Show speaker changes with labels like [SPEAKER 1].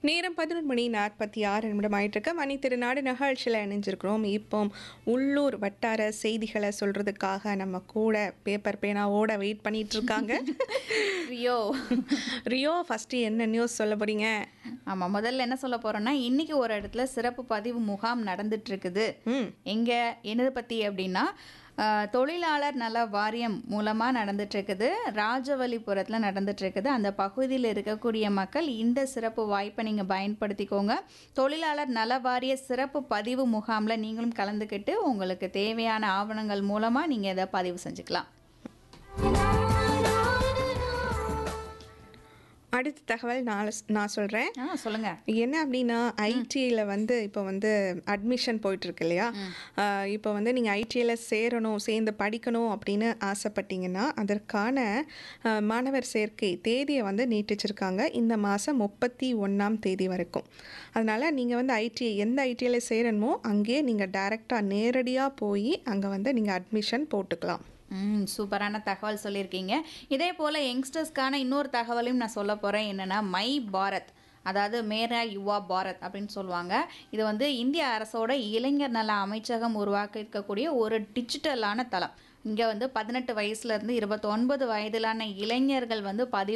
[SPEAKER 1] நேரம் பதினொரு மணி நாற்பத்தி ஆறு நிமிடம் ஆயிட்டிருக்கு மணி திருநாடு நிகழ்ச்சியில் இணைஞ்சிருக்கிறோம் இப்போ உள்ளூர் வட்டார செய்திகளை சொல்கிறதுக்காக நம்ம கூட பேப்பர் பேனாவோட வெயிட் பண்ணிட்டு இருக்காங்க
[SPEAKER 2] ரியோ
[SPEAKER 1] ரியோ ஃபஸ்ட்டு என்ன நியூஸ் சொல்ல போகிறீங்க
[SPEAKER 2] ஆமாம் முதல்ல என்ன சொல்ல போறோம்னா இன்னைக்கு ஒரு இடத்துல சிறப்பு பதிவு முகாம் நடந்துட்டு இருக்குது
[SPEAKER 1] ம்
[SPEAKER 2] எங்க என்னது பத்தி அப்படின்னா அஹ், தொழிலாளர் நல வாரியம் மூலமா நடந்துட்டு இருக்குது ராஜவல்லிபுரத்துல நடந்துட்டு இருக்குது அந்த பகுதியில் இருக்கக்கூடிய மக்கள் இந்த சிறப்பு வாய்ப்பை நீங்க பயன்படுத்திக்கோங்க தொழிலாளர் நல வாரிய சிறப்பு பதிவு முகாம்ல நீங்களும் கலந்துக்கிட்டு உங்களுக்கு தேவையான ஆவணங்கள் மூலமா நீங்க இதை பதிவு செஞ்சுக்கலாம்
[SPEAKER 1] அடுத்த தகவல் நான் நான் சொல்கிறேன்
[SPEAKER 2] ஆ சொல்லுங்க
[SPEAKER 1] என்ன அப்படின்னா ஐடியில் வந்து இப்போ வந்து அட்மிஷன் போயிட்டுருக்கு இல்லையா ஆஹ் இப்போ வந்து நீங்கள் ஐடியில் சேரணும் சேர்ந்து படிக்கணும் அப்படின்னு ஆசைப்பட்டீங்கன்னா அதற்கான ஆஹ் மாணவர் சேர்க்கை தேதியை வந்து நீட்டிச்சிருக்காங்க இந்த மாதம் முப்பத்தி ஒன்றாம் தேதி வரைக்கும் அதனால் நீங்கள் வந்து ஐடி எந்த ஐடியில் சேரணுமோ அங்கேயே நீங்கள் டைரெக்டாக நேரடியாக போய் அங்கே வந்து நீங்கள் அட்மிஷன் போட்டுக்கலாம்
[SPEAKER 2] ம் சூப்பரான தகவல் சொல்லியிருக்கீங்க இதே போல் யங்ஸ்டர்ஸ்க்கான இன்னொரு தகவலையும் நான் சொல்ல போகிறேன் என்னென்னா மை பாரத் அதாவது மேரா யுவா பாரத் அப்படின்னு சொல்லுவாங்க இது வந்து இந்திய அரசோட இளைஞர் நல அமைச்சகம் உருவாக்கி இருக்கக்கூடிய ஒரு டிஜிட்டலான தளம் இங்கே வந்து பதினெட்டு வயசுலேருந்து இருபத்தொன்பது வயதிலான இளைஞர்கள் வந்து பதிவு